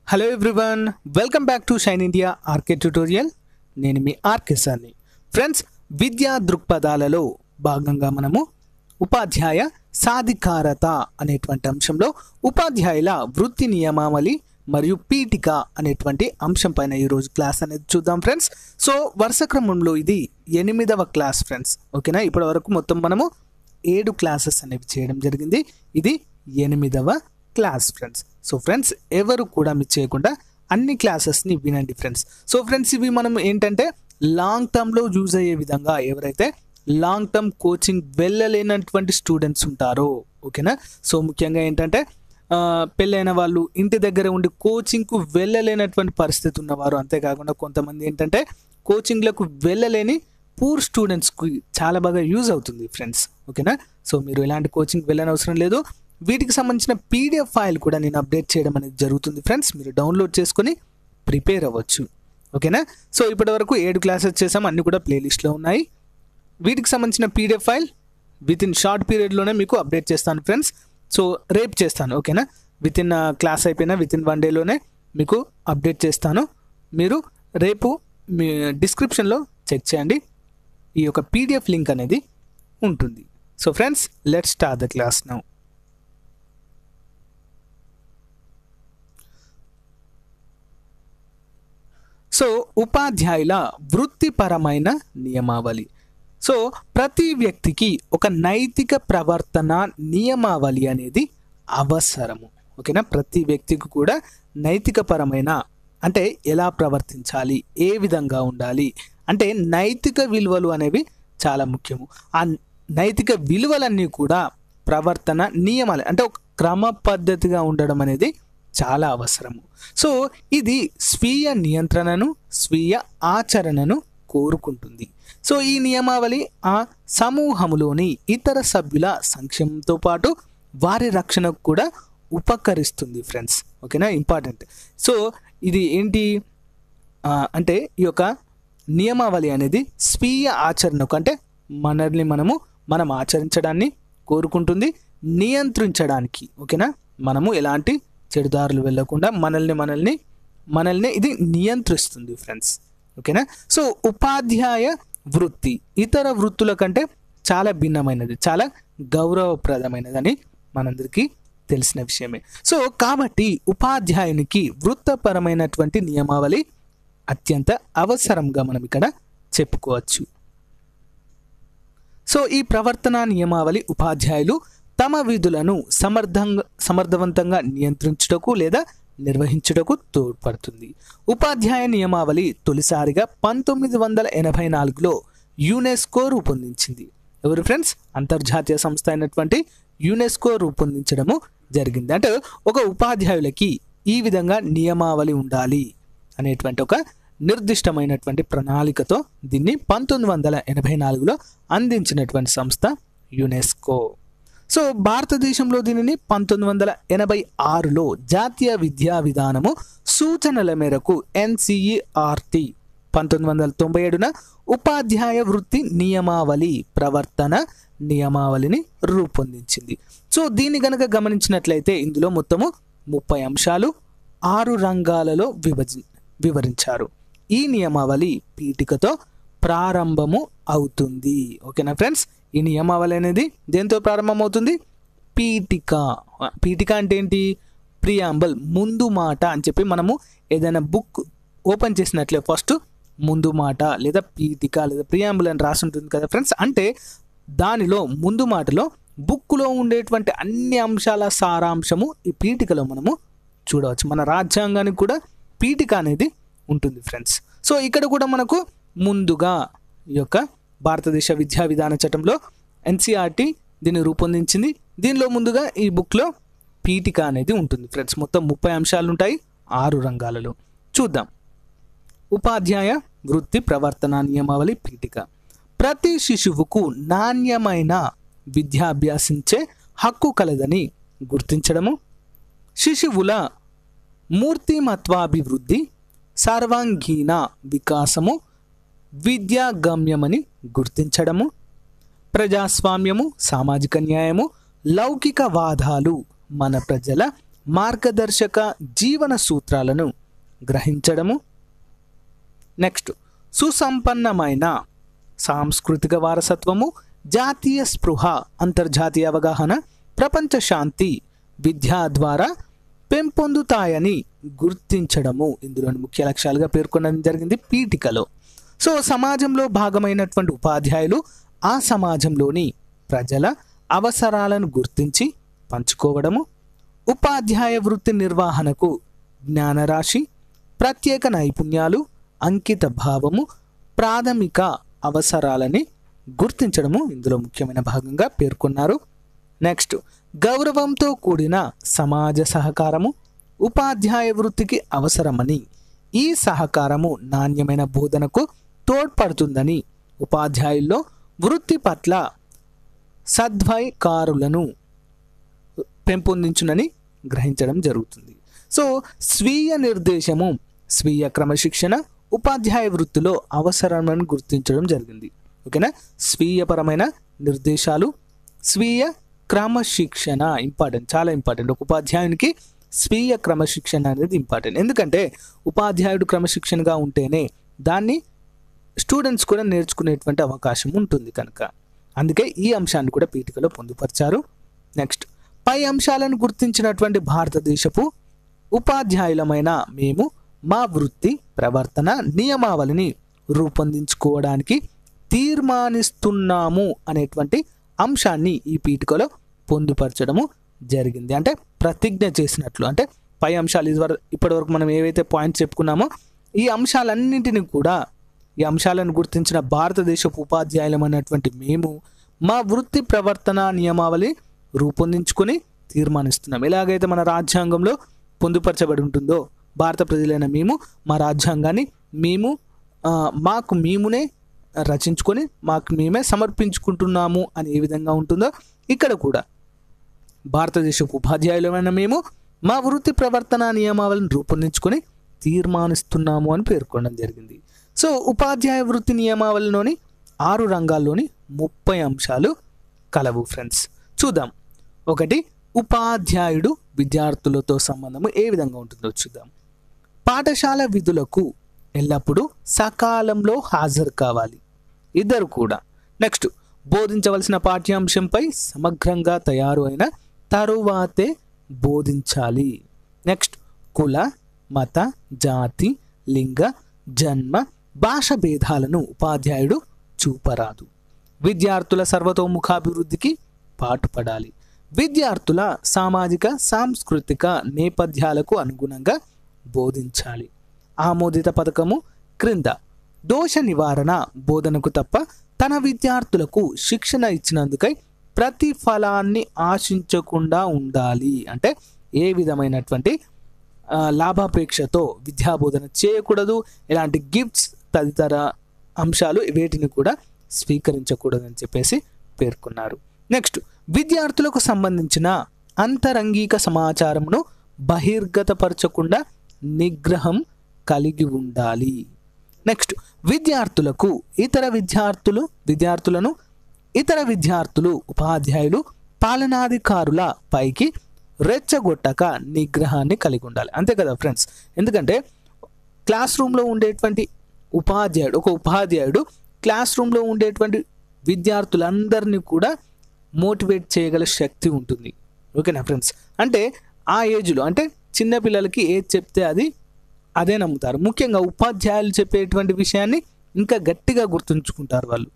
hello everyone welcome back to shine India RK tutorial నేను మీ RK సార్ని friends విద్యా దృక్పథాలలో భాగంగా మనము ఉపాధ్యాయ సాధికారత అనేటువంటి అంశంలో ఉపాధ్యాయుల వృత్తి నియమావళి మరియు పీఠిక అనేటువంటి అంశం పైన ఈరోజు క్లాస్ అనేది చూద్దాం ఫ్రెండ్స్ సో వరుస క్రమంలో ఇది ఎనిమిదవ క్లాస్ ఫ్రెండ్స్ ఓకేనా ఇప్పటి వరకు మొత్తం మనము ఏడు క్లాసెస్ అనేవి చేయడం జరిగింది ఇది ఎనిమిదవ క్లాస్ ఫ్రెండ్స్ సో ఫ్రెండ్స్ ఎవరు కూడా మిస్ చేయకుండా అన్ని క్లాసెస్ని వినండి ఫ్రెండ్స్ సో ఫ్రెండ్స్ ఇవి మనం ఏంటంటే లాంగ్ టర్మ్లో యూజ్ అయ్యే విధంగా ఎవరైతే లాంగ్ టర్మ్ కోచింగ్ వెళ్ళలేనటువంటి స్టూడెంట్స్ ఉంటారో ఓకేనా సో ముఖ్యంగా ఏంటంటే ఆ, పెళ్ళైన వాళ్ళు ఇంటి దగ్గర ఉండి కోచింగ్కు వెళ్ళలేనటువంటి పరిస్థితి ఉన్నవారు అంతేకాకుండా కొంతమంది ఏంటంటే కోచింగ్లకు వెళ్ళలేని పూర్ స్టూడెంట్స్కి చాలా బాగా యూజ్ అవుతుంది ఫ్రెండ్స్ ఓకేనా సో మీరు ఎలాంటి కోచింగ్ వెళ్ళనవసరం లేదు వీటికి సంబంధించిన పీడిఎఫ్ ఫైల్ కూడా నేను అప్డేట్ చేయడం అనేది జరుగుతుంది ఫ్రెండ్స్ మీరు డౌన్లోడ్ చేసుకొని ప్రిపేర్ అవ్వచ్చు ఓకేనా సో ఇప్పటి వరకు ఏడు క్లాసెస్ చేసాం అన్ని కూడా ప్లేలిస్ట్లో ఉన్నాయి వీటికి సంబంధించిన PDF file within short పీరియడ్లోనే మీకు అప్డేట్ చేస్తాను ఫ్రెండ్స్ సో రేపు చేస్తాను ఓకేనా విత్ ఇన్ క్లాస్ అయిపోయినా విత్ ఇన్ వన్ డేలోనే మీకు అప్డేట్ చేస్తాను మీరు రేపు మీ డిస్క్రిప్షన్లో చెక్ చేయండి ఈ యొక్క పీడిఎఫ్ లింక్ అనేది ఉంటుంది so friends let start the class now so ఉపాధ్యాయుల వృత్తిపరమైన నియమావళి సో ప్రతి వ్యక్తికి ఒక నైతిక ప్రవర్తన నియమావళి అనేది అవసరము ఓకేనా ప్రతి వ్యక్తికి కూడా నైతికపరమైన అంటే ఎలా ప్రవర్తించాలి ఏ విధంగా ఉండాలి అంటే నైతిక విలువలు అనేవి చాలా ముఖ్యము ఆ నైతిక విలువలన్నీ కూడా ప్రవర్తన నియమాలు అంటే ఒక క్రమ పద్ధతిగా ఉండడం అనేది చాలా అవసరము సో ఇది స్వీయ నియంత్రణను స్వీయ ఆచరణను కోరుకుంటుంది సో ఈ నియమావళి ఆ సమూహములోని ఇతర సభ్యుల సంక్షేమంతో పాటు వారి రక్షణకు కూడా ఉపకరిస్తుంది ఫ్రెండ్స్ ఓకేనా ఇంపార్టెంట్ సో ఇది ఏంటి ఆ, అంటే ఈ యొక్క నియమావళి అనేది స్వీయ ఆచరణకు అంటే మనల్ని మనము మనం ఆచరించడాన్ని కోరుకుంటుంది నియంత్రించడానికి ఓకేనా మనము ఎలాంటి చెడుదారులు వెళ్ళకుండా మనల్ని మనల్ని మనల్ని ఇది నియంత్రిస్తుంది ఫ్రెండ్స్ ఓకేనా సో ఉపాధ్యాయ వృత్తి ఇతర వృత్తుల కంటే చాలా భిన్నమైనది చాలా గౌరవప్రదమైనదని మనందరికీ తెలిసిన విషయమే సో కాబట్టి ఉపాధ్యాయునికి వృత్తపరమైనటువంటి నియమావళి అత్యంత అవసరంగా మనం ఇక్కడ చెప్పుకోవచ్చు సో ఈ ప్రవర్తన నియమావళి ఉపాధ్యాయులు తమ విధులను సమర్థంగా సమర్థవంతంగా నియంత్రించుటకు లేదా నిర్వహించుటకు తోడ్పడుతుంది ఉపాధ్యాయ నియమావళి తొలిసారిగా పంతొమ్మిది వందల ఎనభై నాలుగులో యునెస్కో రూపొందించింది ఎవరు ఫ్రెండ్స్ అంతర్జాతీయ సంస్థ అయినటువంటి యునెస్కో రూపొందించడము జరిగింది అంటే ఒక ఉపాధ్యాయులకి ఈ విధంగా నియమావళి ఉండాలి అనేటువంటి ఒక నిర్దిష్టమైనటువంటి ప్రణాళికతో దీన్ని పంతొమ్మిది వందల ఎనభై నాలుగులో అందించినటువంటి సంస్థ యునెస్కో సో భారతదేశంలో దీనిని పంతొమ్మిది వందల ఎనభై ఆరులో జాతీయ విద్యా విధానము సూచనల మేరకు ఎన్సిఈఆర్టి పంతొమ్మిది వందల తొంభై ఏడున ఉపాధ్యాయ వృత్తి నియమావళి ప్రవర్తన నియమావళిని రూపొందించింది సో దీన్ని గనక గమనించినట్లయితే ఇందులో మొత్తము ముప్పై అంశాలు ఆరు రంగాలలో విభజి వివరించారు ఈ నియమావళి పీఠికతో ప్రారంభము అవుతుంది ఓకేనా ఫ్రెండ్స్ ఈ నియమావళి అనేది దేంతో ప్రారంభమవుతుంది పీఠిక పీఠిక అంటే ఏంటి ప్రియాంబల్ ముందు మాట అని చెప్పి మనము ఏదైనా బుక్ ఓపెన్ చేసినట్లే ఫస్ట్ ముందు మాట లేదా పీఠిక లేదా ప్రియాంబుల్ అని రాసి ఉంటుంది కదా ఫ్రెండ్స్ అంటే దానిలో ముందు మాటలో బుక్లో ఉండేటువంటి అన్ని అంశాల సారాంశము ఈ పీఠికలో మనము చూడవచ్చు మన రాజ్యాంగానికి కూడా పీఠిక అనేది ఉంటుంది ఫ్రెండ్స్ సో ఇక్కడ కూడా మనకు ముందుగా ఈ యొక్క భారతదేశ విద్యా విధాన చట్టంలో ఎన్సీఆర్టీ దీన్ని రూపొందించింది దీనిలో ముందుగా ఈ బుక్లో పీఠిక అనేది ఉంటుంది ఫ్రెండ్స్ మొత్తం ముప్పై అంశాలు ఉంటాయి ఆరు రంగాలలో చూద్దాం ఉపాధ్యాయ వృత్తి ప్రవర్తన నియమావళి పీఠిక ప్రతి శిశువుకు నాణ్యమైన విద్య అభ్యాసించే హక్కు కలదని గుర్తించడము శిశువుల మూర్తిమత్వాభివృద్ధి సర్వాంగీణ వికాసము విద్యా గమ్యమని గుర్తించడము ప్రజాస్వామ్యము సామాజిక న్యాయము లౌకిక వాదాలు మన ప్రజల మార్గదర్శక జీవన సూత్రాలను గ్రహించడము నెక్స్ట్ సుసంపన్నమైన సాంస్కృతిక వారసత్వము జాతీయ స్పృహ అంతర్జాతీయ అవగాహన ప్రపంచ శాంతి విద్య ద్వారా పెంపొందుతాయని గుర్తించడము ఇందులోని ముఖ్య లక్ష్యాలుగా పేర్కొనడం జరిగింది పీఠికలో సో సమాజంలో భాగమైనటువంటి ఉపాధ్యాయులు ఆ సమాజంలోని ప్రజల అవసరాలను గుర్తించి పంచుకోవడము ఉపాధ్యాయ వృత్తి నిర్వహణకు జ్ఞానరాశి ప్రత్యేక నైపుణ్యాలు అంకిత భావము ప్రాథమిక అవసరాలని గుర్తించడము ఇందులో ముఖ్యమైన భాగంగా పేర్కొన్నారు నెక్స్ట్ గౌరవంతో కూడిన సమాజ సహకారము ఉపాధ్యాయ వృత్తికి అవసరమని ఈ సహకారము నాణ్యమైన బోధనకు తోడ్పడుతుందని ఉపాధ్యాయుల్లో వృత్తి పట్ల సద్వైకారులను పెంపొందించునని గ్రహించడం జరుగుతుంది సో స్వీయ నిర్దేశము స్వీయ క్రమశిక్షణ ఉపాధ్యాయ వృత్తిలో అవసరమని గుర్తించడం జరిగింది ఓకేనా స్వీయపరమైన నిర్దేశాలు స్వీయ క్రమశిక్షణ ఇంపార్టెంట్ చాలా ఇంపార్టెంట్ ఒక ఉపాధ్యాయునికి స్వీయ క్రమశిక్షణ అనేది ఇంపార్టెంట్ ఎందుకంటే ఉపాధ్యాయుడు క్రమశిక్షణగా ఉంటేనే దాన్ని స్టూడెంట్స్ కూడా నేర్చుకునేటువంటి అవకాశం ఉంటుంది కనుక అందుకే ఈ అంశాన్ని కూడా పీఠికలో పొందుపరిచారు నెక్స్ట్ పై అంశాలను గుర్తించినటువంటి భారతదేశపు ఉపాధ్యాయులమైన మేము మా వృత్తి ప్రవర్తన నియమావళిని రూపొందించుకోవడానికి తీర్మానిస్తున్నాము అనేటువంటి అంశాన్ని ఈ పీఠికలో పొందుపరచడము జరిగింది అంటే ప్రతిజ్ఞ చేసినట్లు అంటే పై అంశాలు ఇదివరకు ఇప్పటివరకు మనం ఏవైతే పాయింట్స్ చెప్పుకున్నామో ఈ అంశాలన్నింటినీ కూడా ఈ అంశాలను గుర్తించిన భారతదేశపు ఉపాధ్యాయులమైనటువంటి మేము మా వృత్తి ప్రవర్తన నియమావళి రూపొందించుకొని తీర్మానిస్తున్నాం ఎలాగైతే మన రాజ్యాంగంలో పొందుపరచబడి ఉంటుందో భారత ప్రజలైన మేము మా రాజ్యాంగాన్ని మేము ఆ, మాకు మేమునే రచించుకొని మాకు మేమే సమర్పించుకుంటున్నాము అని ఏ విధంగా ఉంటుందో ఇక్కడ కూడా భారతదేశపు ఉపాధ్యాయులమైన మేము మా వృత్తి ప్రవర్తన నియమావళిని రూపొందించుకొని తీర్మానిస్తున్నాము అని పేర్కొనడం జరిగింది సో ఉపాధ్యాయ వృత్తి నియమావళిలోని ఆరు రంగాల్లోని ముప్పై అంశాలు కలవు ఫ్రెండ్స్ చూద్దాం ఒకటి ఉపాధ్యాయుడు విద్యార్థులతో సంబంధము ఏ విధంగా ఉంటుందో చూద్దాం పాఠశాల విధులకు ఎల్లప్పుడూ సకాలంలో హాజరు కావాలి ఇద్దరు కూడా నెక్స్ట్ బోధించవలసిన పాఠ్యాంశంపై సమగ్రంగా తయారు అయిన తరువాతే బోధించాలి నెక్స్ట్ కుల మత జాతి లింగ జన్మ భాష భేదాలను ఉపాధ్యాయుడు చూపరాదు విద్యార్థుల సర్వతోముఖాభివృద్ధికి పాటుపడాలి విద్యార్థుల సామాజిక సాంస్కృతిక నేపథ్యాలకు అనుగుణంగా బోధించాలి ఆమోదిత పథకము క్రింద దోష నివారణ బోధనకు తప్ప తన విద్యార్థులకు శిక్షణ ఇచ్చినందుకై ప్రతిఫలాన్ని ఆశించకుండా ఉండాలి అంటే ఏ విధమైనటువంటి ఆ, లాభాపేక్షతో విద్యాబోధన చేయకూడదు ఎలాంటి గిఫ్ట్స్ తదితర అంశాలు వేటిని కూడా స్వీకరించకూడదని చెప్పేసి పేర్కొన్నారు నెక్స్ట్ విద్యార్థులకు సంబంధించిన అంతరంగిక సమాచారమును బహిర్గతపరచకుండా నిగ్రహం కలిగి ఉండాలి నెక్స్ట్ విద్యార్థులకు ఇతర విద్యార్థులు విద్యార్థులను ఇతర విద్యార్థులు ఉపాధ్యాయులు పాలనాధికారుల పైకి రెచ్చగొట్టక నిగ్రహాన్ని కలిగి ఉండాలి అంతే కదా ఫ్రెండ్స్ ఎందుకంటే క్లాస్ రూమ్లో ఉండేటువంటి ఉపాధ్యాయుడు ఒక ఉపాధ్యాయుడు క్లాస్ రూమ్లో ఉండేటువంటి విద్యార్థులందరినీ కూడా మోటివేట్ చేయగల శక్తి ఉంటుంది ఓకేనా ఫ్రెండ్స్ అంటే ఆ ఏజ్లో అంటే చిన్న పిల్లలకి ఏది చెప్తే అది అదే నమ్ముతారు ముఖ్యంగా ఉపాధ్యాయులు చెప్పేటువంటి విషయాన్ని ఇంకా గట్టిగా గుర్తుంచుకుంటారు వాళ్ళు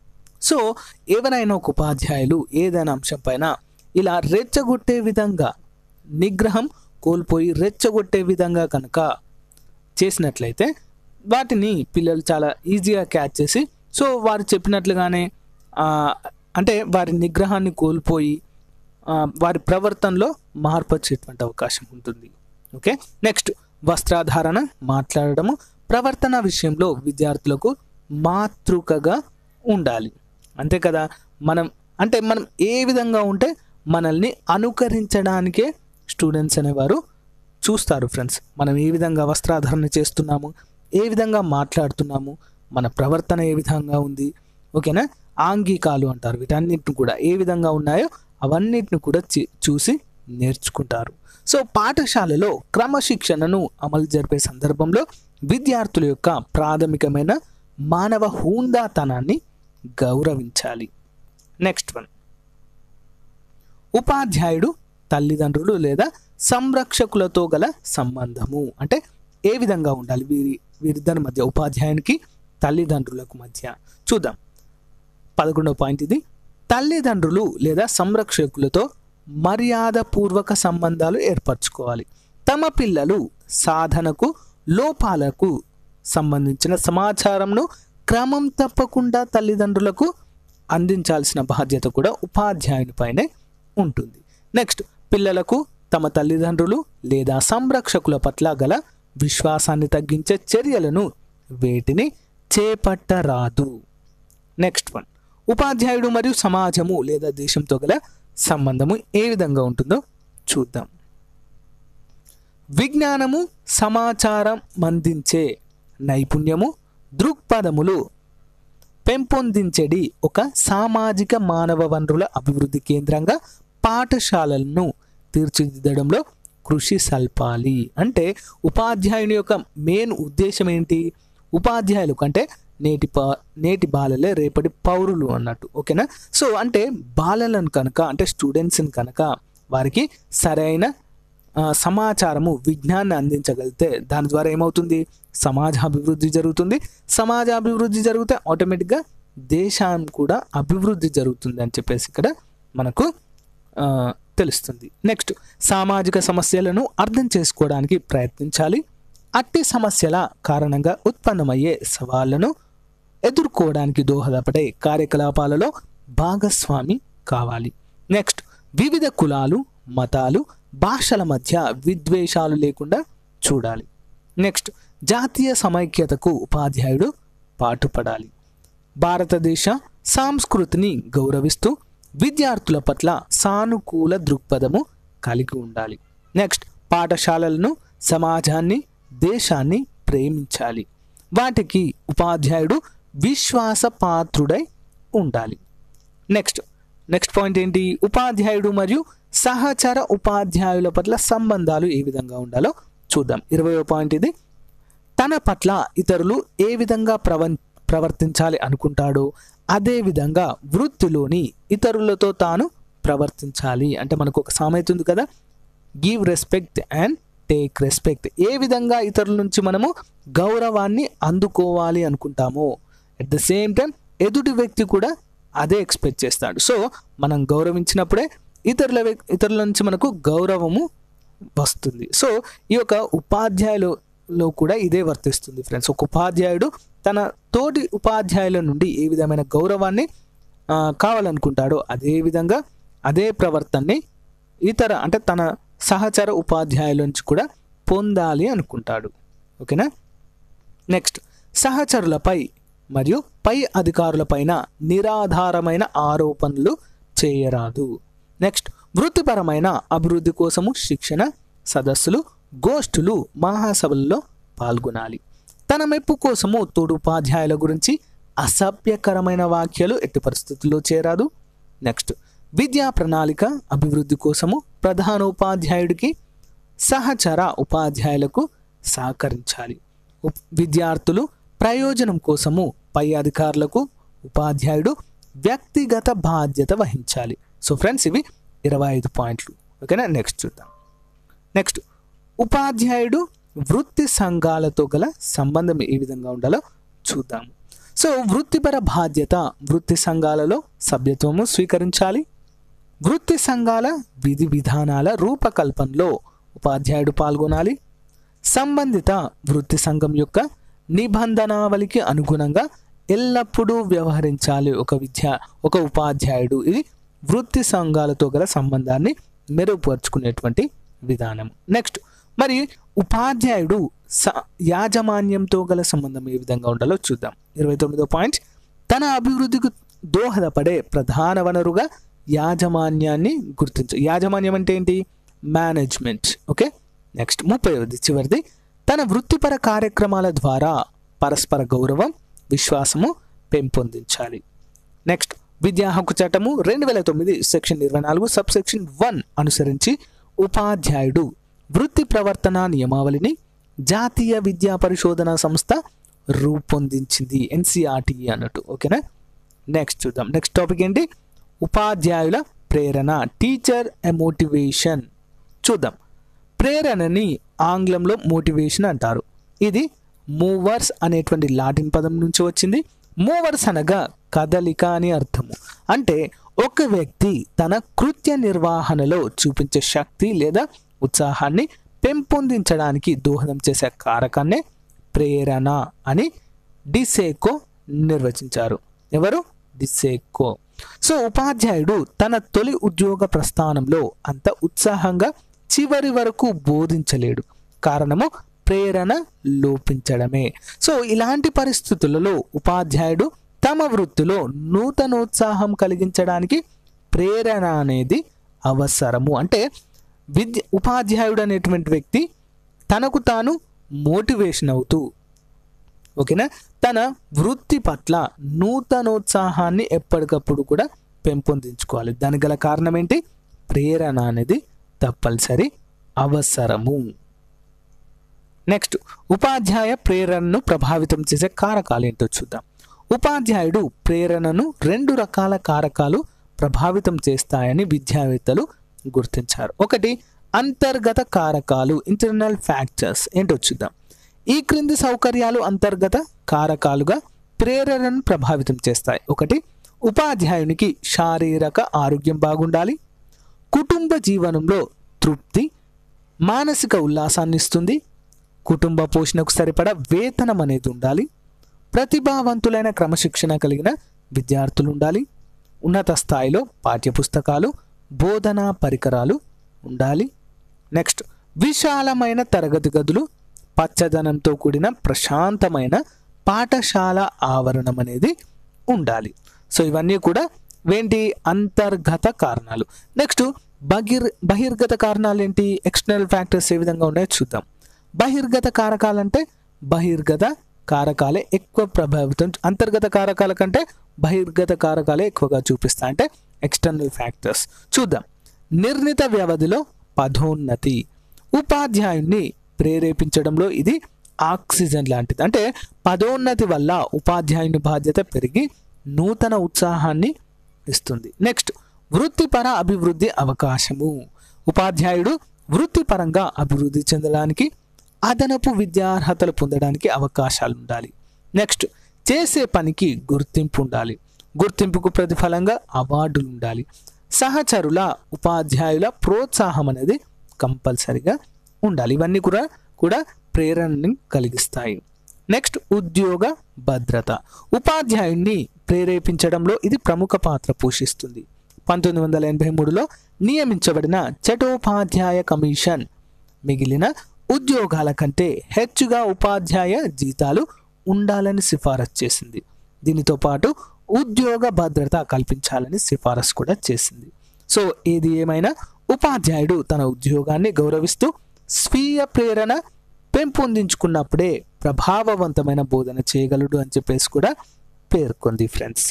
సో ఎవరైనా ఒక ఉపాధ్యాయులు ఏదైనా అంశం పైన ఇలా రెచ్చగొట్టే విధంగా నిగ్రహం కోల్పోయి రెచ్చగొట్టే విధంగా కనుక చేసినట్లయితే వాటిని పిల్లలు చాలా ఈజీగా క్యాచ్ చేసి సో వారు చెప్పినట్లుగానే ఆ, అంటే వారి నిగ్రహాన్ని కోల్పోయి ఆ, వారి ప్రవర్తనలో మార్పు వచ్చేటువంటి అవకాశం ఉంటుంది ఓకే నెక్స్ట్ వస్త్రాధారణ మాట్లాడడము ప్రవర్తన విషయంలో విద్యార్థులకు మాతృకగా ఉండాలి అంతే కదా మనం అంటే మనం ఏ విధంగా ఉంటే మనల్ని అనుకరించడానికే స్టూడెంట్స్ అనేవారు చూస్తారు ఫ్రెండ్స్ మనం ఏ విధంగా వస్త్రాధారణ చేస్తున్నాము ఏ విధంగా మాట్లాడుతున్నాము మన ప్రవర్తన ఏ విధంగా ఉంది ఓకేనా ఆంగికాలు అంటారు వీటన్నిటిని కూడా ఏ విధంగా ఉన్నాయో అవన్నిటిని కూడా చే- చూసి నేర్చుకుంటారు సో పాఠశాలలో క్రమశిక్షణను అమలు జరిపే సందర్భంలో విద్యార్థుల యొక్క ప్రాథమికమైన మానవ హూందాతనాన్ని గౌరవించాలి నెక్స్ట్ వన్ ఉపాధ్యాయుడు తల్లిదండ్రులు లేదా సంరక్షకులతో గల సంబంధము అంటే ఏ విధంగా ఉండాలి వీరి వీరిద్దరి మధ్య ఉపాధ్యాయునికి తల్లిదండ్రులకు మధ్య చూద్దాం పదకొండవ పాయింట్ ఇది తల్లిదండ్రులు లేదా సంరక్షకులతో మర్యాదపూర్వక సంబంధాలు ఏర్పరచుకోవాలి తమ పిల్లలు సాధనకు లోపాలకు సంబంధించిన సమాచారంను క్రమం తప్పకుండా తల్లిదండ్రులకు అందించాల్సిన బాధ్యత కూడా ఉపాధ్యాయునిపైనే ఉంటుంది నెక్స్ట్ పిల్లలకు తమ తల్లిదండ్రులు లేదా సంరక్షకుల పట్ల గల విశ్వాసాన్ని తగ్గించే చర్యలను వేటిని చేపట్టరాదు నెక్స్ట్ వన్ ఉపాధ్యాయుడు మరియు సమాజము లేదా దేశంతో గల సంబంధము ఏ విధంగా ఉంటుందో చూద్దాం విజ్ఞానము సమాచారం అందించే నైపుణ్యము దృక్పథములు పెంపొందించేది ఒక సామాజిక మానవ వనరుల అభివృద్ధి కేంద్రంగా పాఠశాలలను తీర్చిదిద్దడంలో కృషి సల్పాలి అంటే ఉపాధ్యాయుని యొక్క మెయిన్ ఉద్దేశం ఏంటి ఉపాధ్యాయులు కంటే నేటి పా నేటి బాలలే రేపటి పౌరులు అన్నట్టు ఓకేనా సో అంటే బాలలను కనుక అంటే స్టూడెంట్స్ని కనుక వారికి సరైన ఆ, సమాచారము విజ్ఞాన్ని అందించగలిగితే దాని ద్వారా ఏమవుతుంది సమాజ అభివృద్ధి జరుగుతుంది సమాజ అభివృద్ధి జరిగితే ఆటోమేటిక్గా దేశం కూడా అభివృద్ధి జరుగుతుంది అని చెప్పేసి ఇక్కడ మనకు ఆ, తెలుస్తుంది నెక్స్ట్ సామాజిక సమస్యలను అర్థం చేసుకోవడానికి ప్రయత్నించాలి అట్టి సమస్యల కారణంగా ఉత్పన్నమయ్యే సవాళ్లను ఎదుర్కోవడానికి దోహదపడే కార్యకలాపాలలో భాగస్వామి కావాలి నెక్స్ట్ వివిధ కులాలు మతాలు భాషల మధ్య విద్వేషాలు లేకుండా చూడాలి నెక్స్ట్ జాతీయ సమైక్యతకు ఉపాధ్యాయుడు పాటుపడాలి భారతదేశ సంస్కృతిని గౌరవిస్తూ విద్యార్థుల పట్ల సానుకూల దృక్పథము కలిగి ఉండాలి నెక్స్ట్ పాఠశాలలను సమాజాన్ని దేశాన్ని ప్రేమించాలి వాటికి ఉపాధ్యాయుడు విశ్వాసపాత్రుడై ఉండాలి నెక్స్ట్ నెక్స్ట్ పాయింట్ ఏంటి ఉపాధ్యాయుడు మరియు సహచర ఉపాధ్యాయుల పట్ల సంబంధాలు ఏ విధంగా ఉండాలో చూద్దాం ఇరవయో పాయింట్ ఇది తన పట్ల ఇతరులు ఏ విధంగా ప్రవ ప్రవర్తించాలి అనుకుంటాడో అదే విధంగా వృత్తిలోని ఇతరులతో తాను ప్రవర్తించాలి అంటే మనకు ఒక సామెత ఉంది కదా give respect and take respect ఏ విధంగా ఇతరుల నుంచి మనము గౌరవాన్ని అందుకోవాలి అనుకుంటామో అట్ ద సేమ్ టైం ఎదుటి వ్యక్తి కూడా అదే ఎక్స్పెక్ట్ చేస్తాడు సో మనం గౌరవించినప్పుడే ఇతరుల వ్యక్- ఇతరుల నుంచి మనకు గౌరవము వస్తుంది సో ఈ యొక్క ఉపాధ్యాయులలో కూడా ఇదే వర్తిస్తుంది ఫ్రెండ్స్ ఒక ఉపాధ్యాయుడు తన తోటి ఉపాధ్యాయుల నుండి ఏ విధమైన గౌరవాన్ని ఆ, కావాలనుకుంటాడో అదే విధంగా అదే ప్రవర్తనని ఇతర అంటే తన సహచర ఉపాధ్యాయుల నుంచి కూడా పొందాలి అనుకుంటాడు ఓకేనా నెక్స్ట్ సహచరులపై మరియు పై అధికారులపైన నిరాధారమైన ఆరోపణలు చేయరాదు నెక్స్ట్ వృత్తిపరమైన అభివృద్ధి కోసము శిక్షణ సదస్సులు గోష్ఠులు మహాసభల్లో పాల్గొనాలి తన మెప్పు కోసము తోడు ఉపాధ్యాయుల గురించి అసభ్యకరమైన వాక్యాలు ఎట్టి పరిస్థితుల్లో చేరాదు నెక్స్ట్ విద్యా ప్రణాళిక అభివృద్ధి కోసము ప్రధానోపాధ్యాయుడికి సహచర ఉపాధ్యాయులకు సహకరించాలి ఉప్- విద్యార్థులు ప్రయోజనం కోసము పై అధికారులకు ఉపాధ్యాయుడు వ్యక్తిగత బాధ్యత వహించాలి సో ఫ్రెండ్స్ ఇవి ఇరవై ఐదు పాయింట్లు ఓకేనా నెక్స్ట్ చూద్దాం నెక్స్ట్ ఉపాధ్యాయుడు వృత్తి సంఘాలతో గల సంబంధం ఏ విధంగా ఉండాలో చూద్దాము సో వృత్తిపర బాధ్యత వృత్తి సంఘాలలో సభ్యత్వము స్వీకరించాలి వృత్తి సంఘాల విధి విధానాల రూపకల్పనలో ఉపాధ్యాయుడు పాల్గొనాలి సంబంధిత వృత్తి సంఘం యొక్క నిబంధనావళికి అనుగుణంగా ఎల్లప్పుడూ వ్యవహరించాలి ఒక విద్య ఒక ఉపాధ్యాయుడు ఇది వృత్తి సంఘాలతో గల సంబంధాన్ని మెరుగుపరుచుకునేటువంటి విధానం నెక్స్ట్ మరి ఉపాధ్యాయుడు స యాజమాన్యంతో గల సంబంధం ఏ విధంగా ఉండాలో చూద్దాం ఇరవై తొమ్మిదో పాయింట్ తన అభివృద్ధికి దోహదపడే ప్రధాన వనరుగా యాజమాన్యాన్ని గుర్తించు యాజమాన్యం అంటే ఏంటి మేనేజ్మెంట్ ఓకే నెక్స్ట్ ముప్పైవది చివరిది తన వృత్తిపర కార్యక్రమాల ద్వారా పరస్పర గౌరవం విశ్వాసము పెంపొందించాలి నెక్స్ట్ విద్యా హక్కు చట్టము రెండు వేల తొమ్మిది సెక్షన్ ఇరవై నాలుగు సబ్ సెక్షన్ వన్ అనుసరించి ఉపాధ్యాయుడు వృత్తి ప్రవర్తన నియమావళిని జాతీయ విద్యా పరిశోధన సంస్థ రూపొందించింది ఎన్సిఆర్టీ అన్నట్టు ఓకేనా నెక్స్ట్ చూద్దాం నెక్స్ట్ టాపిక్ ఏంటి ఉపాధ్యాయుల ప్రేరణ టీచర్ మోటివేషన్ చూద్దాం ప్రేరణని ఆంగ్లంలో మోటివేషన్ అంటారు ఇది మూవర్స్ అనేటువంటి లాటిన్ పదం నుంచి వచ్చింది మూవర్స్ అనగా కదలిక అని అర్థము అంటే ఒక వ్యక్తి తన కృత్య నిర్వహణలో చూపించే శక్తి లేదా ఉత్సాహాన్ని పెంపొందించడానికి దోహదం చేసే కారకాన్నే ప్రేరణ అని డిసేకో నిర్వచించారు ఎవరు డిసేకో సో ఉపాధ్యాయుడు తన తొలి ఉద్యోగ ప్రస్థానంలో అంత ఉత్సాహంగా చివరి వరకు బోధించలేడు కారణము ప్రేరణ లోపించడమే సో ఇలాంటి పరిస్థితులలో ఉపాధ్యాయుడు తమ వృత్తిలో నూతనోత్సాహం కలిగించడానికి ప్రేరణ అనేది అవసరము అంటే విద్య ఉపాధ్యాయుడు అనేటువంటి వ్యక్తి తనకు తాను మోటివేషన్ అవుతూ ఓకేనా తన వృత్తి పట్ల నూతనోత్సాహాన్ని ఎప్పటికప్పుడు కూడా పెంపొందించుకోవాలి దానికి గల కారణం ఏంటి ప్రేరణ అనేది తప్పనిసరి అవసరము నెక్స్ట్ ఉపాధ్యాయ ప్రేరణను ప్రభావితం చేసే కారకాలు ఏంటో చూద్దాం ఉపాధ్యాయుడు ప్రేరణను రెండు రకాల కారకాలు ప్రభావితం చేస్తాయని విద్యావేత్తలు గుర్తించారు ఒకటి అంతర్గత కారకాలు ఇంటర్నల్ ఫ్యాక్టర్స్ ఏంటో చూద్దాం ఈ క్రింది సౌకర్యాలు అంతర్గత కారకాలుగా ప్రేరణను ప్రభావితం చేస్తాయి ఒకటి ఉపాధ్యాయునికి శారీరక ఆరోగ్యం బాగుండాలి కుటుంబ జీవనంలో తృప్తి మానసిక ఉల్లాసాన్ని ఇస్తుంది కుటుంబ పోషణకు సరిపడా వేతనం అనేది ఉండాలి ప్రతిభావంతులైన క్రమశిక్షణ కలిగిన విద్యార్థులు ఉండాలి ఉన్నత స్థాయిలో పాఠ్యపుస్తకాలు బోధనా పరికరాలు ఉండాలి నెక్స్ట్ విశాలమైన తరగతి గదులు పచ్చదనంతో కూడిన ప్రశాంతమైన పాఠశాల ఆవరణం అనేది ఉండాలి సో ఇవన్నీ కూడా ఏంటి అంతర్గత కారణాలు నెక్స్ట్ బహిర్ బహిర్గత కారణాలు ఏంటి ఎక్స్టర్నల్ ఫ్యాక్టర్స్ ఏ విధంగా ఉన్నాయో చూద్దాం బహిర్గత కారకాలంటే బహిర్గత కారకాలే ఎక్కువ ప్రభావితం అంతర్గత కారకాల కంటే బహిర్గత కారకాలే ఎక్కువగా చూపిస్తాయి అంటే ఎక్స్టర్నల్ ఫ్యాక్టర్స్ చూద్దాం నిర్ణీత వ్యవధిలో పదోన్నతి ఉపాధ్యాయుణ్ణి ప్రేరేపించడంలో ఇది ఆక్సిజన్ లాంటిది అంటే పదోన్నతి వల్ల ఉపాధ్యాయుని బాధ్యత పెరిగి నూతన ఉత్సాహాన్ని ఇస్తుంది నెక్స్ట్ వృత్తిపర అభివృద్ధి అవకాశము ఉపాధ్యాయుడు వృత్తిపరంగా అభివృద్ధి చెందడానికి అదనపు విద్యార్హతలు పొందడానికి అవకాశాలు ఉండాలి నెక్స్ట్ చేసే పనికి గుర్తింపు ఉండాలి గుర్తింపుకు ప్రతిఫలంగా అవార్డులు ఉండాలి సహచరుల ఉపాధ్యాయుల ప్రోత్సాహం అనేది కంపల్సరిగా ఉండాలి ఇవన్నీ కూడా కూడా ప్రేరణని కలిగిస్తాయి నెక్స్ట్ ఉద్యోగ భద్రత ఉపాధ్యాయుణ్ణి ప్రేరేపించడంలో ఇది ప్రముఖ పాత్ర పోషిస్తుంది పంతొమ్మిది వందల ఎనభై మూడులో నియమించబడిన చటోపాధ్యాయ కమిషన్ మిగిలిన ఉద్యోగాల కంటే హెచ్చుగా ఉపాధ్యాయ జీతాలు ఉండాలని సిఫారసు చేసింది దీనితో పాటు ఉద్యోగ భద్రత కల్పించాలని సిఫారసు కూడా చేసింది సో ఏది ఏమైనా ఉపాధ్యాయుడు తన ఉద్యోగాన్ని గౌరవిస్తూ స్వీయ ప్రేరణ పెంపొందించుకున్నప్పుడే ప్రభావవంతమైన బోధన చేయగలడు అని చెప్పేసి కూడా పేర్కొంది ఫ్రెండ్స్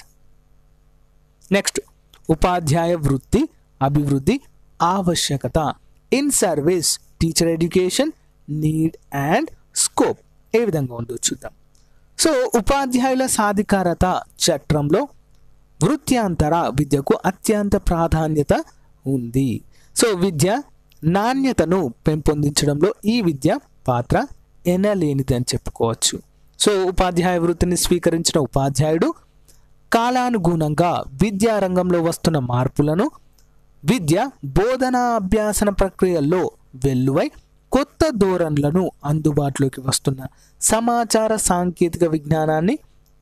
నెక్స్ట్ ఉపాధ్యాయ వృత్తి అభివృద్ధి ఆవశ్యకత in service teacher education need and scope ఏ విధంగా ఉందో చూద్దాం సో ఉపాధ్యాయుల సాధికారత చట్రంలో వృత్యాంతర విద్యకు అత్యంత ప్రాధాన్యత ఉంది సో విద్య నాణ్యతను పెంపొందించడంలో ఈ విద్య పాత్ర ఎనలేనిది అని చెప్పుకోవచ్చు సో ఉపాధ్యాయ వృత్తిని స్వీకరించిన ఉపాధ్యాయుడు కాలానుగుణంగా విద్యా రంగంలో వస్తున్న మార్పులను విద్య బోధనా అభ్యాసన ప్రక్రియల్లో వెల్లువై కొత్త ధోరణులను అందుబాటులోకి వస్తున్న సమాచార సాంకేతిక విజ్ఞానాన్ని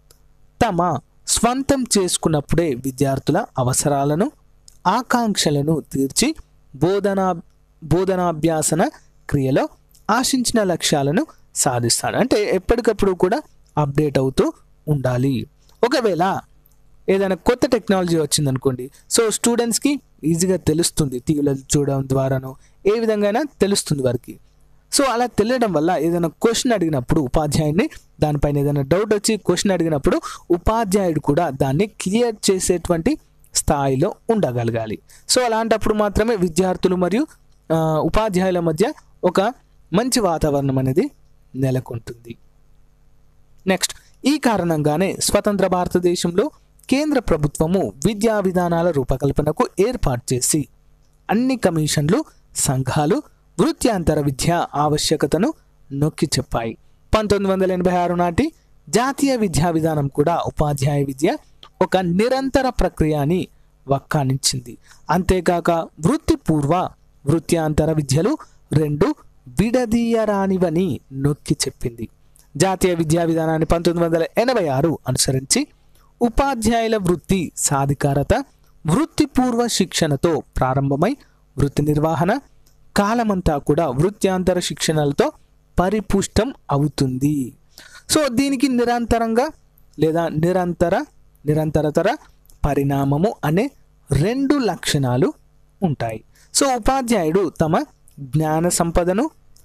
తమ స్వంతం చేసుకున్నప్పుడే విద్యార్థుల అవసరాలను ఆకాంక్షలను తీర్చి బోధనా బోధనాభ్యాసన క్రియలో ఆశించిన లక్ష్యాలను సాధిస్తాడు అంటే ఎప్పటికప్పుడు కూడా అప్డేట్ అవుతూ ఉండాలి ఒకవేళ ఏదైనా కొత్త టెక్నాలజీ వచ్చిందనుకోండి సో స్టూడెంట్స్కి ఈజీగా తెలుస్తుంది టీవీలో చూడడం ద్వారానో ఏ విధంగా తెలుస్తుంది వారికి సో అలా తెలియడం వల్ల ఏదైనా క్వశ్చన్ అడిగినప్పుడు ఉపాధ్యాయుడిని దానిపైన ఏదైనా డౌట్ వచ్చి క్వశ్చన్ అడిగినప్పుడు ఉపాధ్యాయుడు కూడా దాన్ని క్లియర్ చేసేటువంటి స్థాయిలో ఉండగలగాలి సో అలాంటప్పుడు మాత్రమే విద్యార్థులు మరియు ఆ, ఉపాధ్యాయుల మధ్య ఒక మంచి వాతావరణం అనేది నెలకొంటుంది నెక్స్ట్ ఈ కారణంగానే స్వతంత్ర భారతదేశంలో కేంద్ర ప్రభుత్వము విద్యా విధానాల రూపకల్పనకు ఏర్పాటు చేసి అన్ని కమిషన్లు సంఘాలు వృత్యాంతర విద్య ఆవశ్యకతను నొక్కి చెప్పాయి పంతొమ్మిది వందల ఎనభై ఆరు నాటి జాతీయ విద్యా విధానం కూడా ఉపాధ్యాయ విద్య ఒక నిరంతర ప్రక్రియ అని వక్కానించింది అంతేకాక వృత్తిపూర్వ వృత్యాంతర విద్యలు రెండు విడదీయరానివని నొక్కి చెప్పింది జాతీయ విద్యా విధానాన్ని పంతొమ్మిది వందల ఎనభై ఆరు అనుసరించి ఉపాధ్యాయుల వృత్తి సాధికారత వృత్తిపూర్వ శిక్షణతో ప్రారంభమై వృత్తి నిర్వహణ కాలమంతా కూడా వృత్యాంతర శిక్షణలతో పరిపుష్టం అవుతుంది సో దీనికి నిరంతరంగా లేదా నిరంతర నిరంతరతర పరిణామము అనే రెండు లక్షణాలు ఉంటాయి సో ఉపాధ్యాయుడు తమ జ్ఞాన సంపదను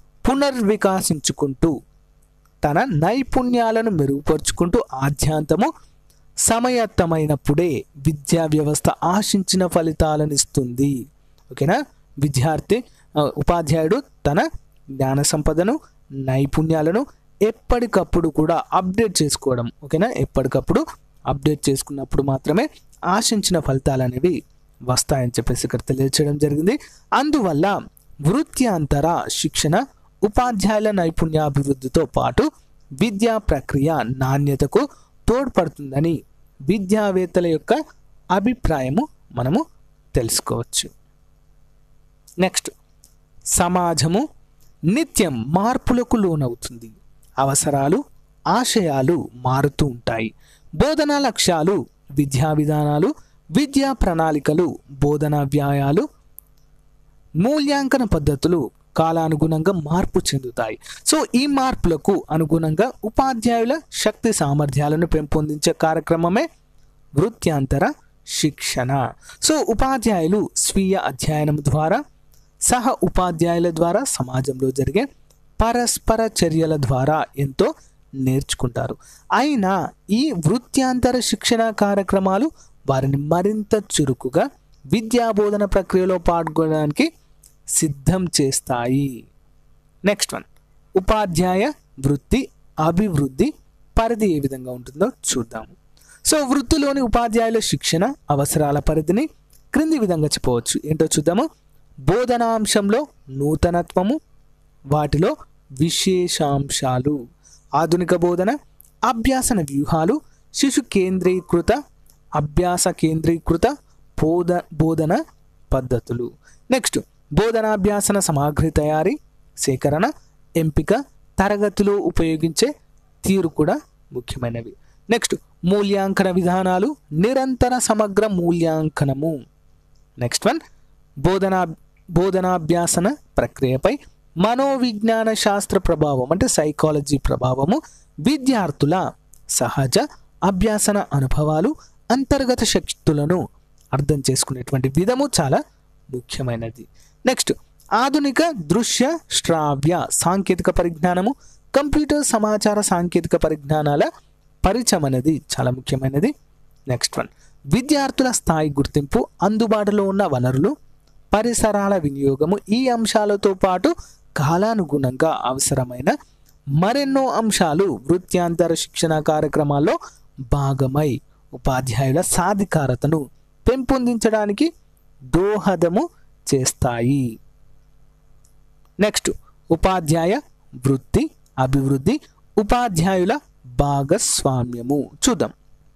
పునర్వికాసించుకుంటూ తన నైపుణ్యాలను మెరుగుపరుచుకుంటూ ఆద్యాంతము సమయత్తమైనప్పుడే విద్యా వ్యవస్థ ఆశించిన ఫలితాలను ఇస్తుంది ఓకేనా విద్యార్థి ఆ, ఉపాధ్యాయుడు తన జ్ఞాన సంపదను నైపుణ్యాలను ఎప్పటికప్పుడు కూడా అప్డేట్ చేసుకోవడం ఓకేనా ఎప్పటికప్పుడు అప్డేట్ చేసుకున్నప్పుడు మాత్రమే ఆశించిన ఫలితాలు అనేవి వస్తాయని చెప్పేసి ఇక్కడ తెలియచేయడం జరిగింది అందువల్ల వృత్యాంతర శిక్షణ ఉపాధ్యాయుల నైపుణ్యాభివృద్ధితో పాటు విద్యా ప్రక్రియ నాణ్యతకు తోడ్పడుతుందని విద్యావేత్తల యొక్క అభిప్రాయము మనము తెలుసుకోవచ్చు నెక్స్ట్ సమాజము నిత్యం మార్పులకు లోనవుతుంది అవసరాలు ఆశయాలు మారుతూ ఉంటాయి బోధనా లక్ష్యాలు విద్యా విధానాలు విద్యా ప్రణాళికలు బోధనా వ్యాయాలు మూల్యాంకన పద్ధతులు కాలానుగుణంగా మార్పు చెందుతాయి సో ఈ మార్పులకు అనుగుణంగా ఉపాధ్యాయుల శక్తి సామర్థ్యాలను పెంపొందించే కార్యక్రమమే వృత్యాంతర శిక్షణ సో ఉపాధ్యాయులు స్వీయ అధ్యయనం ద్వారా సహ ఉపాధ్యాయుల ద్వారా సమాజంలో జరిగే పరస్పర చర్యల ద్వారా ఎంతో నేర్చుకుంటారు అయినా ఈ వృత్యాంతర శిక్షణ కార్యక్రమాలు వారిని మరింత చురుకుగా విద్యా బోధన ప్రక్రియలో పాల్గొనడానికి సిద్ధం చేస్తాయి నెక్స్ట్ వన్ ఉపాధ్యాయ వృత్తి అభివృద్ధి పరిధి ఏ విధంగా ఉంటుందో చూద్దాము సో వృత్తిలోని ఉపాధ్యాయుల శిక్షణ అవసరాల పరిధిని క్రింది విధంగా చెప్పవచ్చు ఏంటో చూద్దాము బోధనాంశంలో నూతనత్వము వాటిలో విశేషాంశాలు ఆధునిక బోధన అభ్యాసన వ్యూహాలు శిశు కేంద్రీకృత అభ్యాస కేంద్రీకృత బోధ బోధన పద్ధతులు నెక్స్ట్ బోధనాభ్యాసన సామాగ్రి తయారీ సేకరణ ఎంపిక తరగతిలో ఉపయోగించే తీరు కూడా ముఖ్యమైనవి నెక్స్ట్ మూల్యాంకన విధానాలు నిరంతర సమగ్ర మూల్యాంకనము నెక్స్ట్ వన్ బోధనా బోధనాభ్యాసన ప్రక్రియపై మనోవిజ్ఞాన శాస్త్ర ప్రభావం అంటే సైకాలజీ ప్రభావము విద్యార్థుల సహజ అభ్యాసన అనుభవాలు అంతర్గత శక్తులను అర్థం చేసుకునేటువంటి విధము చాలా ముఖ్యమైనది నెక్స్ట్ ఆధునిక దృశ్య శ్రావ్య సాంకేతిక పరిజ్ఞానము కంప్యూటర్ సమాచార సాంకేతిక పరిజ్ఞానాల పరిచయం అనేది చాలా ముఖ్యమైనది నెక్స్ట్ వన్ విద్యార్థుల స్థాయి గుర్తింపు అందుబాటులో ఉన్న వనరులు పరిసరాల వినియోగము ఈ అంశాలతో పాటు కాలానుగుణంగా అవసరమైన మరెన్నో అంశాలు వృత్యాంతర శిక్షణ కార్యక్రమాల్లో భాగమై ఉపాధ్యాయుల సాధికారతను పెంపొందించడానికి దోహదము చేస్తాయి నెక్స్ట్ ఉపాధ్యాయ వృత్తి అభివృద్ధి ఉపాధ్యాయుల భాగస్వామ్యము చూద్దాం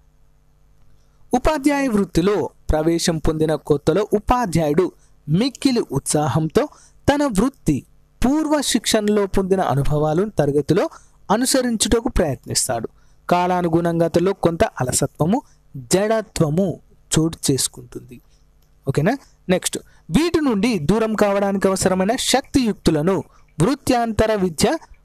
ఉపాధ్యాయ వృత్తిలో ప్రవేశం పొందిన కొత్తలో ఉపాధ్యాయుడు మిక్కిలి ఉత్సాహంతో తన వృత్తి పూర్వ శిక్షణలో పొందిన అనుభవాలను తరగతిలో అనుసరించుటకు ప్రయత్నిస్తాడు కాలానుగుణంగా అతనిలో కొంత అలసత్వము జడత్వము చోటు చేసుకుంటుంది ఓకేనా నెక్స్ట్ వీటి నుండి దూరం కావడానికి అవసరమైన శక్తియుక్తులను వృత్యాంతర విద్య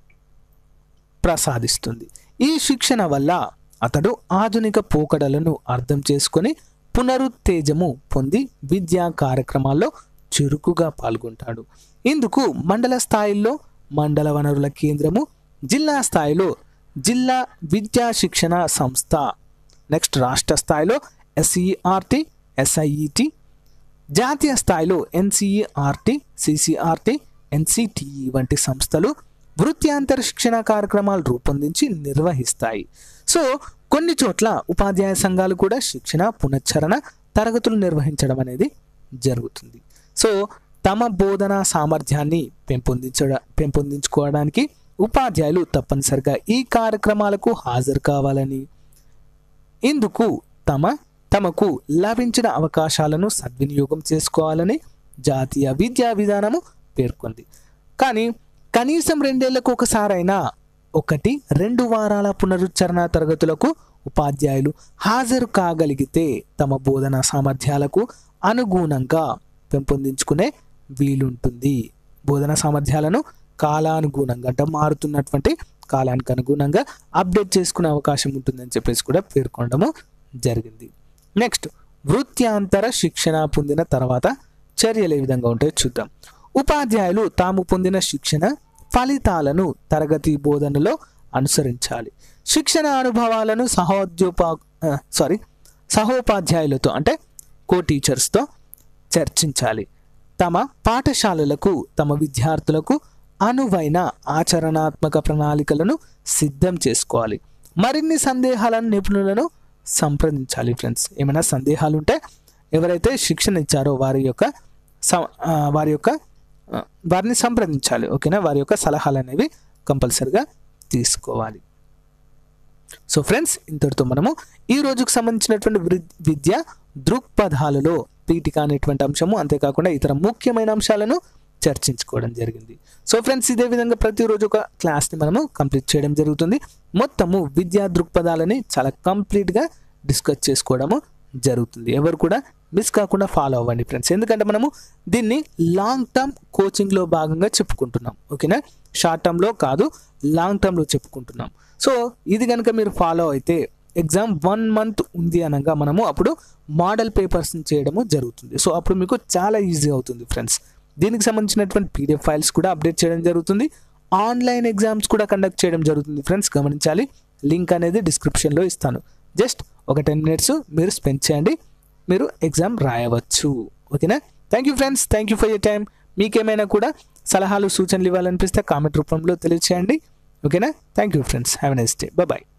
ప్రసాదిస్తుంది ఈ శిక్షణ వల్ల అతడు ఆధునిక పోకడలను అర్థం చేసుకొని పునరుత్తేజము పొంది విద్యా కార్యక్రమాల్లో చురుకుగా పాల్గొంటాడు ఇందుకు మండల స్థాయిలో మండల వనరుల కేంద్రము జిల్లా స్థాయిలో జిల్లా విద్యా శిక్షణ సంస్థ నెక్స్ట్ రాష్ట్ర స్థాయిలో ఎస్ఈఆర్టి ఎస్ఐఈటి జాతీయ స్థాయిలో ఎన్సీఈఆర్టీ సిసిఆర్టీ ఎన్సిటిఈ వంటి సంస్థలు వృత్యాంతర శిక్షణ కార్యక్రమాలు రూపొందించి నిర్వహిస్తాయి సో కొన్ని చోట్ల ఉపాధ్యాయ సంఘాలు కూడా శిక్షణ పునశ్చరణ తరగతులు నిర్వహించడం అనేది జరుగుతుంది సో తమ బోధనా సామర్థ్యాన్ని పెంపొందించడ పెంపొందించుకోవడానికి ఉపాధ్యాయులు తప్పనిసరిగా ఈ కార్యక్రమాలకు హాజరు కావాలని ఇందుకు తమ తమకు లభించిన అవకాశాలను సద్వినియోగం చేసుకోవాలని జాతీయ విద్యా విధానము పేర్కొంది కానీ కనీసం రెండేళ్లకు ఒకసారైనా ఒకటి రెండు వారాల పునరుచ్చరణ తరగతులకు ఉపాధ్యాయులు హాజరు కాగలిగితే తమ బోధనా సామర్థ్యాలకు అనుగుణంగా పెంపొందించుకునే వీలుంటుంది బోధనా సామర్థ్యాలను కాలానుగుణంగా అంటే మారుతున్నటువంటి కాలానికి అనుగుణంగా అప్డేట్ చేసుకునే అవకాశం ఉంటుందని చెప్పేసి కూడా పేర్కొనడము జరిగింది నెక్స్ట్ వృత్యాంతర శిక్షణ పొందిన తర్వాత చర్యలు ఏ విధంగా ఉంటాయో చూద్దాం ఉపాధ్యాయులు తాము పొందిన శిక్షణ ఫలితాలను తరగతి బోధనలో అనుసరించాలి శిక్షణ అనుభవాలను సహోద్యోపా సారీ సహోపాధ్యాయులతో అంటే కో టీచర్స్తో చర్చించాలి తమ పాఠశాలలకు తమ విద్యార్థులకు అనువైన ఆచరణాత్మక ప్రణాళికలను సిద్ధం చేసుకోవాలి మరిన్ని సందేహాలను నిపుణులను సంప్రదించాలి ఫ్రెండ్స్ ఏమైనా సందేహాలు ఉంటే ఎవరైతే శిక్షణ ఇచ్చారో వారి యొక్క సం- ఆ, వారి యొక్క ఆ, వారిని సంప్రదించాలి ఓకేనా వారి యొక్క సలహాలు అనేవి కంపల్సరిగా తీసుకోవాలి సో ఫ్రెండ్స్ ఇంతటితో మనము ఈ రోజుకు సంబంధించినటువంటి వృ- విద్య దృక్పథాలలో పీఠిక అనేటువంటి అంశము అంతేకాకుండా ఇతర ముఖ్యమైన అంశాలను చర్చించుకోవడం జరిగింది సో ఫ్రెండ్స్ ఇదే విధంగా ప్రతిరోజు ఒక క్లాస్ని మనము కంప్లీట్ చేయడం జరుగుతుంది మొత్తము విద్యా దృక్పథాలని చాలా కంప్లీట్గా డిస్కస్ చేసుకోవడము జరుగుతుంది ఎవరు కూడా మిస్ కాకుండా ఫాలో అవ్వండి ఫ్రెండ్స్ ఎందుకంటే మనము దీన్ని లాంగ్ టర్మ్ కోచింగ్లో భాగంగా చెప్పుకుంటున్నాం ఓకేనా షార్ట్ టర్మ్లో కాదు లాంగ్ టర్మ్లో చెప్పుకుంటున్నాం సో ఇది కనుక మీరు ఫాలో అయితే ఎగ్జామ్ వన్ మంత్ ఉంది అనగా మనము అప్పుడు మోడల్ పేపర్స్ని చేయడము జరుగుతుంది సో అప్పుడు మీకు చాలా ఈజీ అవుతుంది ఫ్రెండ్స్ దీనికి సంబంధించినటువంటి పీడిఎఫ్ ఫైల్స్ కూడా అప్డేట్ చేయడం జరుగుతుంది ఆన్లైన్ ఎగ్జామ్స్ కూడా కండక్ట్ చేయడం జరుగుతుంది ఫ్రెండ్స్ గమనించాలి లింక్ అనేది డిస్క్రిప్షన్లో ఇస్తాను జస్ట్ ఒక టెన్ మినిట్స్ మీరు స్పెండ్ చేయండి మీరు ఎగ్జామ్ రాయవచ్చు ఓకేనా thank you friends thank you for your time మీకేమైనా కూడా సలహాలు సూచనలు ఇవ్వాలనిపిస్తే కామెంట్ రూపంలో తెలియచేయండి ఓకేనా thank you friends have a nice day bye